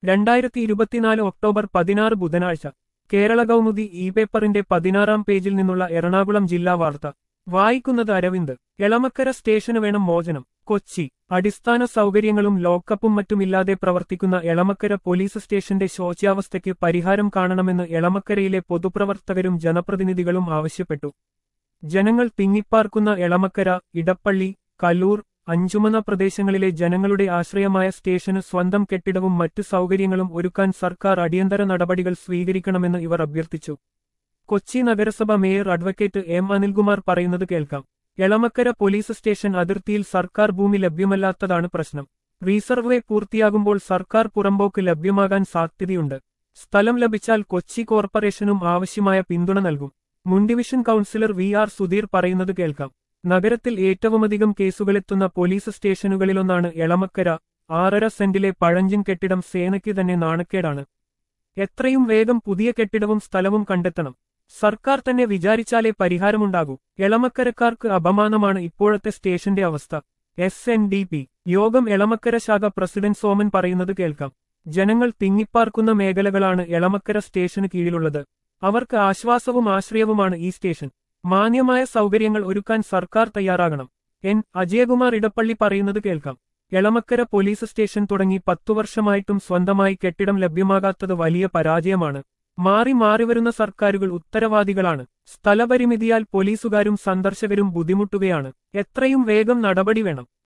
രണ്ടായിരത്തി ഇരുപത്തിനാല് ഒക്ടോബർ പതിനാറ് ബുധനാഴ്ച കേരള കൗമുദി ഇ പേപ്പറിന്റെ പതിനാറാം പേജിൽ നിന്നുള്ള എറണാകുളം ജില്ലാ വാർത്ത വായിക്കുന്നത് അരവിന്ദ് എളമക്കര സ്റ്റേഷന് വേണം മോചനം കൊച്ചി അടിസ്ഥാന സൗകര്യങ്ങളും ലോക്കപ്പും മറ്റുമില്ലാതെ പ്രവർത്തിക്കുന്ന എളമക്കര പോലീസ് സ്റ്റേഷന്റെ ശോച്യാവസ്ഥയ്ക്ക് പരിഹാരം കാണണമെന്ന് എളമക്കരയിലെ പൊതുപ്രവർത്തകരും ജനപ്രതിനിധികളും ആവശ്യപ്പെട്ടു ജനങ്ങൾ തിങ്ങിപ്പാർക്കുന്ന എളമക്കര ഇടപ്പള്ളി കല്ലൂർ അഞ്ചുമന പ്രദേശങ്ങളിലെ ജനങ്ങളുടെ ആശ്രയമായ സ്റ്റേഷന് സ്വന്തം കെട്ടിടവും മറ്റു സൗകര്യങ്ങളും ഒരുക്കാൻ സർക്കാർ അടിയന്തര നടപടികൾ സ്വീകരിക്കണമെന്ന് ഇവർ അഭ്യർത്ഥിച്ചു കൊച്ചി നഗരസഭ മേയർ അഡ്വക്കേറ്റ് എം അനിൽകുമാർ പറയുന്നത് കേൾക്കാം എളമക്കര പോലീസ് സ്റ്റേഷൻ അതിർത്തിയിൽ സർക്കാർ ഭൂമി ലഭ്യമല്ലാത്തതാണ് പ്രശ്നം റീസർവേ പൂർത്തിയാകുമ്പോൾ സർക്കാർ പുറമ്പോക്ക് ലഭ്യമാകാൻ സാധ്യതയുണ്ട് സ്ഥലം ലഭിച്ചാൽ കൊച്ചി കോർപ്പറേഷനും ആവശ്യമായ പിന്തുണ നൽകും മുൻ division councillor V R Sudheer പറയുന്നത് കേൾക്കാം നഗരത്തിൽ ഏറ്റവുമധികം കേസുകളെത്തുന്ന പോലീസ് സ്റ്റേഷനുകളിലൊന്നാണ് എളമക്കര ആറര സെന്റിലെ പഴഞ്ചിൻ കെട്ടിടം സേനയ്ക്ക് തന്നെ നാണക്കേടാണ് എത്രയും വേഗം പുതിയ കെട്ടിടവും സ്ഥലവും കണ്ടെത്തണം സർക്കാർ തന്നെ വിചാരിച്ചാലേ പരിഹാരമുണ്ടാകൂ എളമക്കരക്കാർക്ക് അപമാനമാണ് ഇപ്പോഴത്തെ സ്റ്റേഷന്റെ അവസ്ഥ എസ് എൻ ഡി പി യോഗം എളമക്കര ശാഖ പ്രസിഡന്റ് സോമൻ പറയുന്നത് കേൾക്കാം ജനങ്ങൾ തിങ്ങിപ്പാർക്കുന്ന മേഖലകളാണ് എളമക്കര സ്റ്റേഷന് കീഴിലുള്ളത് അവർക്ക് ആശ്വാസവും ആശ്രയവുമാണ് ഈ സ്റ്റേഷൻ മാന്യമായ സൗകര്യങ്ങൾ ഒരുക്കാൻ സർക്കാർ തയ്യാറാകണം എൻ അജയകുമാർ ഇടപ്പള്ളി പറയുന്നത് കേൾക്കാം എളമക്കര പോലീസ് സ്റ്റേഷൻ തുടങ്ങി പത്തു വർഷമായിട്ടും സ്വന്തമായി കെട്ടിടം ലഭ്യമാകാത്തത് വലിയ പരാജയമാണ് മാറി മാറിവരുന്ന സർക്കാരുകൾ ഉത്തരവാദികളാണ് സ്ഥലപരിമിതിയാൽ പോലീസുകാരും സന്ദർശകരും ബുദ്ധിമുട്ടുകയാണ് എത്രയും വേഗം നടപടി വേണം